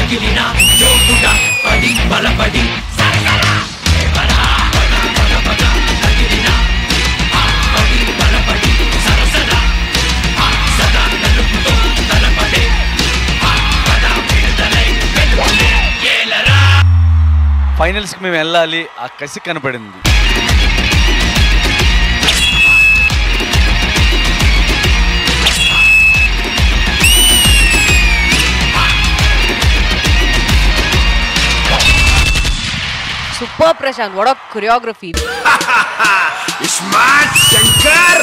తగిలిన జోగుగా పడి బలపడి సరసరా ఏమరా పద పద పద తగిలిన ఆ పడి బలపడి సరసరా ఆ సదా నలుపుతో తలపడే ఆ పద విడుదలై వెలుగులే ఏలరా ఫైనల్స్ కి మేము వెళ్ళాలి ఆ కసి కనపడింది సూపర్ ప్రశాంత్ వడ కొరియోగ్రఫీ స్మార్ట్ శంకర్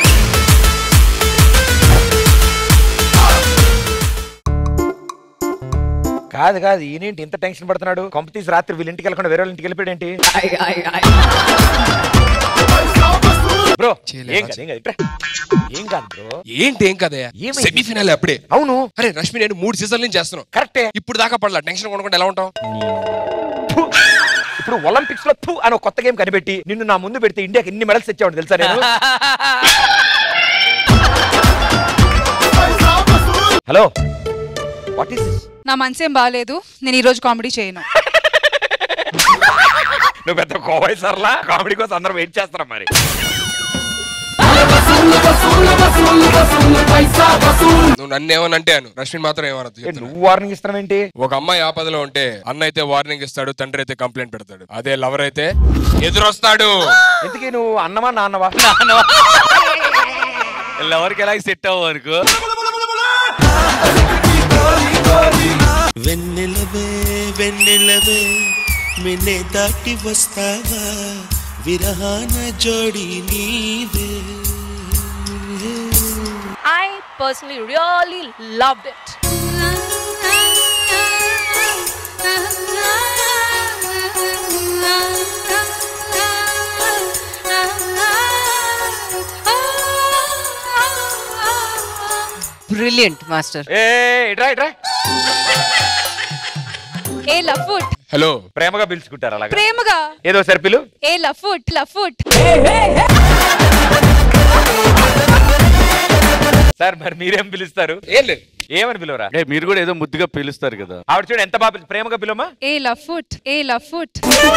కాదు కాదు ఈయనేంటి ఇంత టెన్షన్ పడుతున్నాడు కంపెనీస్ రాత్రి వీళ్ళ ఇంటికి వెళ్ళకుండా వేరే వాళ్ళ ఇంటికి వెళ్ళిపోయాడేంటి బ్రో ఏం కాదు ఏం కాదు ఇట్రా. ఏం కాదు బ్రో ఏంటి ఏం కదయ్యా ఏమైంది? సెమీఫైనల్ అప్పుడే అవును అరే రష్మి నేను మూడు సీజన్ల నుంచి చేస్తున్నాం కరెక్టే ఇప్పుడు దాకా పడలా టెన్షన్ కొనకుండా ఎలా ఉంటాం ఫు. ఇప్పుడు ఒలింపిక్స్ లో ఫు అని ఒక కొత్త గేమ్ కనిపెట్టి నిన్ను నా ముందు పెడితే ఇండియాకి ఎన్ని మెడల్స్ తెచ్చావు తెలుసా నేను హలో వాట్ ఈస్ నా మనసేం బాగాలేదు నేను ఈ రోజు కామెడీ చేయను నువ్వు పెద్ద కోవై సర్లా కామెడీ కోసం అందరం వెయిట్ చేస్తారా మరి నువ్వు నన్ను ఏమనంటే అను రష్మిన్ మాత్రం ఏమనద్దు ఏ, చెప్తున్నా. నువ్వు వార్నింగ్ ఇస్తున్నావేంటి ఒక అమ్మాయి ఆపదలో ఉంటే అన్న అయితే వార్నింగ్ ఇస్తాడు తండ్రి అయితే కంప్లైంట్ పెడతాడు అదే లవర్ అయితే ఎదురొస్తాడు ఎందుకు నువ్వు అన్నమా నాన్నవా ఎవరికి ఎలా సెట్ అవ్వ వరకు వెన్నెలవే వెన్నెలవే మిన్నే దాటి వస్తావా విరహాన జోడి నీవే I personally really loved it brilliant master ఏ ఇట్రా ఇట్రా ఏ లఫుట్ హలో ప్రేమగా పిలుచుకుంటారు అలాగా ప్రేమగా ఏదో సరిపిలు ఏ లఫుట్ లఫుట్ సార్ మరి మీరేం పిలుస్తారు ఏం లేదు ఏమని పిలువరా ఏ మీరు కూడా ఏదో ముద్దుగా పిలుస్తారు కదా ఆవిడ చూడు ఎంత బాగా పిలు- ప్రేమగా పిలువమా ఏ లఫుట్ ఏ లఫుట్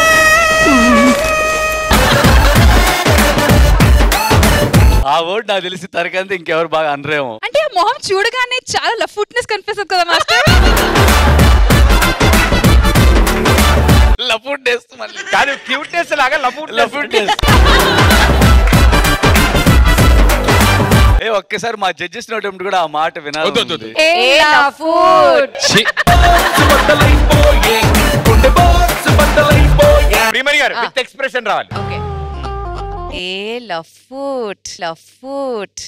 ఆ వర్డ్ నాకు తెలిసి తరకంతే ఇంకెవరు బాగా అనరేమో అంటే ఆ మొహం చూడగానే చాలా లఫుట్నెస్ కనిపిస్తుంది కదా మాస్టర్ లఫుట్ మళ్ళీ కాదు క్యూట్నెస్ లాగా లఫూట్ లఫుట్ ఏ ఒక్కసారి మా జడ్జెస్ నోటం కూడా ఆ మాట వద్దు, వద్దు, వినాలి వద్దు. ఏ లఫుట్ ఛీ, ప్రీమణి గారు విత్ ఎక్స్ప్రెషన్ రావాలి ఓకే ఏ లఫుట్ లఫుట్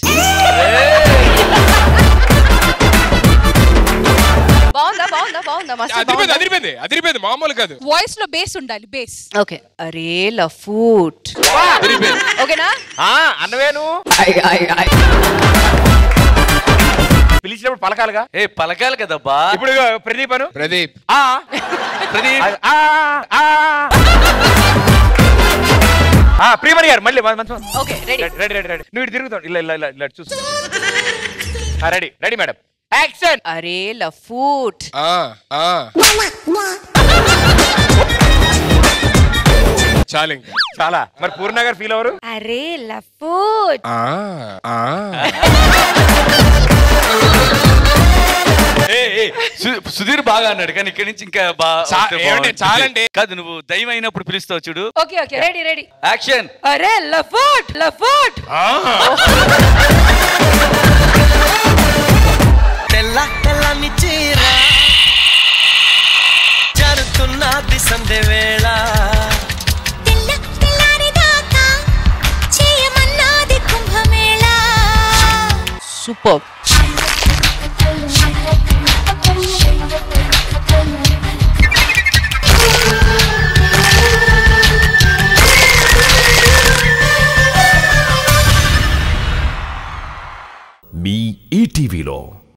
బాగుందా బాగుందా బాగుందా మాస్టర్ అదిరిపోయింది బాగుందా? అదిరిపోయింది అదిరిపోయింది మామూలు కాదు వాయిస్ లో బేస్ ఉండాలి బేస్ ఓకే అరే లఫూట్ అదిరిపోయింది ఓకేనా ఆ అన్నవేను పిలిచినప్పుడు పలకాలుగా ఏ పలకాలి కదబ్బా ఇప్పుడు ప్రదీప్ అను ప్రదీప్ ఆ ప్రదీప్ ఆ ఆ ఆ ప్రియమణి గారు మళ్ళీ మంచి okay ready ready ready ready నువ్వు ఇటు తిరుగుతావు ఇలా ఇలా ఇలా ఇలా చూసు రెడీ రెడీ మేడం యాక్షన్ అరే లఫూట్ ఆ ఆ చాలు ఇంకా చాలా మరి పూర్ణ గారు ఫీల్ అవరు అరే లఫూట్ ఆ ఆ ఏ, ఏ, సు- సుధీర్ బాగా అన్నాడు కానీ ఇక్కడి నుంచి ఇంకా బాగా చా- వస్తే ఏమంటే బాగుంటుంది. చాలండి. కాదు నువ్వు దయ్యం అయినప్పుడు పిలుస్తావు చూడు okay okay ready ready action అరే లఫూట్ లఫూట్ తెల్ల తెల్లని చీర జరుగుతున్నది సంధ్య వేళ తెల్ల తెల్లారిదాకా చేయమన్నాది కుంభమేళ సూపర్ మీ ఈటీవీలో